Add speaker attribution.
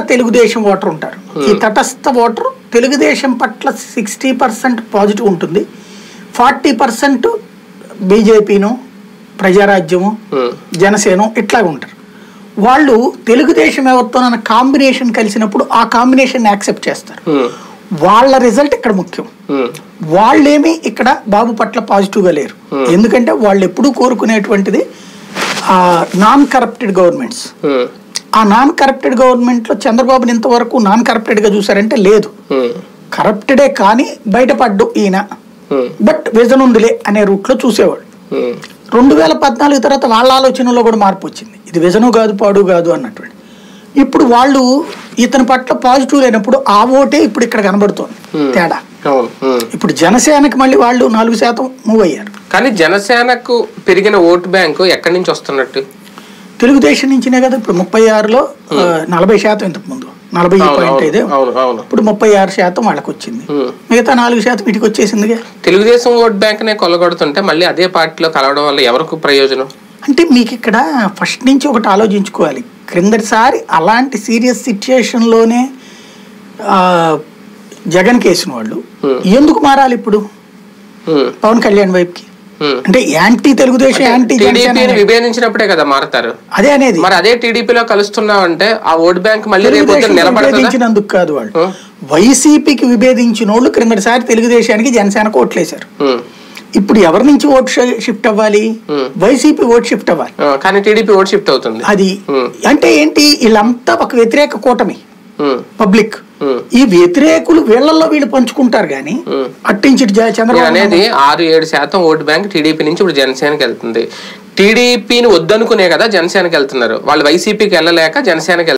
Speaker 1: Telugu Desam voter ఉంటారు ఈ తటస్థ ఓటర్ తెలుగుదేశం పట్ల సిక్స్టీ పర్సెంట్ పాజిటివ్ ఉంటుంది ఫార్టీ పర్సెంట్ బీజేపీను ప్రజారాజ్యము
Speaker 2: ఉమ్,
Speaker 1: జనసేన ఇట్లా ఉంటారు వాళ్ళు తెలుగుదేశం ఎవరితోనన్న కాంబినేషన్ కలిసినప్పుడు ఆ కాంబినేషన్ యాక్సెప్ట్ చేస్తారు
Speaker 2: ఉమ్,
Speaker 1: వాళ్ళ రిజల్ట్ ఇక్కడ ముఖ్యం
Speaker 2: ఉమ్,
Speaker 1: వాళ్ళేమి ఇక్కడ బాబు పట్ల పాజిటివ్గా లేరు ఎందుకంటే వాళ్ళు ఎప్పుడూ కోరుకునేటువంటిది నాన్ కరప్టెడ్ గవర్నమెంట్స్
Speaker 2: ఉమ్,
Speaker 1: ఆ నాన్ కరప్టెడ్ గవర్నమెంట్లో చంద్రబాబుని ఇంతవరకు నాన్ కరప్టెడ్గా చూసారంటే లేదు
Speaker 2: ఉమ్,
Speaker 1: కరప్టెడే కానీ బయటపడ్డు ఈయన
Speaker 2: ఉమ్,
Speaker 1: బట్ విజన్ ఉందిలే అనే రూట్లో చూసేవాడు
Speaker 2: ఉమ్,
Speaker 1: రెండు వేల పద్నాలుగు తర్వాత వాళ్ళ ఆలోచనలో కూడా మార్పు వచ్చింది ఇది విజను కాదు పాడు కాదు అన్నటువంటి ఇప్పుడు వాళ్ళు ఇతని పట్ల పాజిటివ్ లేనప్పుడు ఆ ఓటే ఇప్పుడు ఇక్కడ కనబడుతోంది తేడా
Speaker 2: అవును ఉమ్.
Speaker 1: ఇప్పుడు జనసేనకి మళ్ళీ వాళ్ళు నాలుగు శాతం మూవ్ అయ్యారు
Speaker 2: కానీ జనసేనకు పెరిగిన ఓటు బ్యాంకు ఎక్కడి నుంచి వస్తున్నట్టు
Speaker 1: తెలుగుదేశం నుంచినే కదా ఇప్పుడు ముప్పై ఆరులో ఆ, నలభై శాతం ఇంతకు ముందు నలభై
Speaker 2: అవును
Speaker 1: పాయింట్ ఐదు
Speaker 2: అవును అవును అవును
Speaker 1: ఇప్పుడు ముప్పై ఆరు శాతం వాళ్ళకి వచ్చింది
Speaker 2: ఉమ్.
Speaker 1: మిగతా నాలుగు శాతం వీటికి వచ్చేసిందిగా
Speaker 2: తెలుగుదేశం ఓట్ బ్యాంక్ నే కొల్లగొడుతుంటే మళ్ళీ అదే పార్టీలో కలవడం వల్ల ఎవరికి ప్రయోజనం
Speaker 1: అంటే మీకు ఇక్కడ ఫస్ట్ నుంచి ఒకటి ఆలోచించుకోవాలి క్రిందటిసారి అలాంటి సీరియస్ సిచ్యుయేషన్లోనే జగన్ కేసిన వాళ్ళు ఎందుకు మారాలి ఇప్పుడు
Speaker 2: ఉమ్,
Speaker 1: పవన్ కళ్యాణ్ వైపుకి
Speaker 2: ఉమ్.
Speaker 1: అంటే యాంటీ తెలుగుదేశం యాంటీ జనసేన
Speaker 2: టీడీపీని విభేదించినప్పుడే కదా మారతారు
Speaker 1: అదే అనేది
Speaker 2: మరి అదే టీడీపీలో కలుస్తున్నామంటే ఆ ఓట్ బ్యాంక్ మళ్ళీ రేపు పొద్దున్న
Speaker 1: తెలుగుదేశం
Speaker 2: నిలబడుతుందా
Speaker 1: విభేదించినందుకు కాదు వాళ్ళు
Speaker 2: ఉం.
Speaker 1: వైసీపీకి విభేదించిన వాళ్ళు క్రిందటిసారి తెలుగుదేశానికి జనసేనకు ఓట్లేశారు
Speaker 2: ఉమ్,
Speaker 1: ఇప్పుడు ఎవరి నుంచి ఓట్ షిఫ్ట్ అవ్వాలి
Speaker 2: ఉం.
Speaker 1: వైసీపీ ఓట్ షిఫ్ట్ అవ్వాలి
Speaker 2: ఆ, కానీ టీడీపీ ఓట్ షిఫ్ట్ అవుతుంది
Speaker 1: అది
Speaker 2: ఉం.
Speaker 1: అంటే ఏంటి వీళ్ళంతా ఒక వ్యతిరేక కూటమి
Speaker 2: ఉమ్,
Speaker 1: పబ్లిక్
Speaker 2: ఉం.
Speaker 1: ఈ వ్యతిరేకులు వీళ్ళల్లో వీళ్ళు పంచుకుంటారు కానీ
Speaker 2: ఉం.
Speaker 1: అట్టించి జ-
Speaker 2: నేను
Speaker 1: చంద్రబాబు
Speaker 2: అనేది ఆరు ఏడు శాతం ఓట్ బ్యాంక్ టీడీపీ నుంచి ఇప్పుడు జనసేనకి వెళ్తుంది టీడీపీని వద్దనుకునే కదా జనసేనకి వెళ్తున్నారు వాళ్ళు వైసీపీకి వెళ్ళలేక జనసేనకి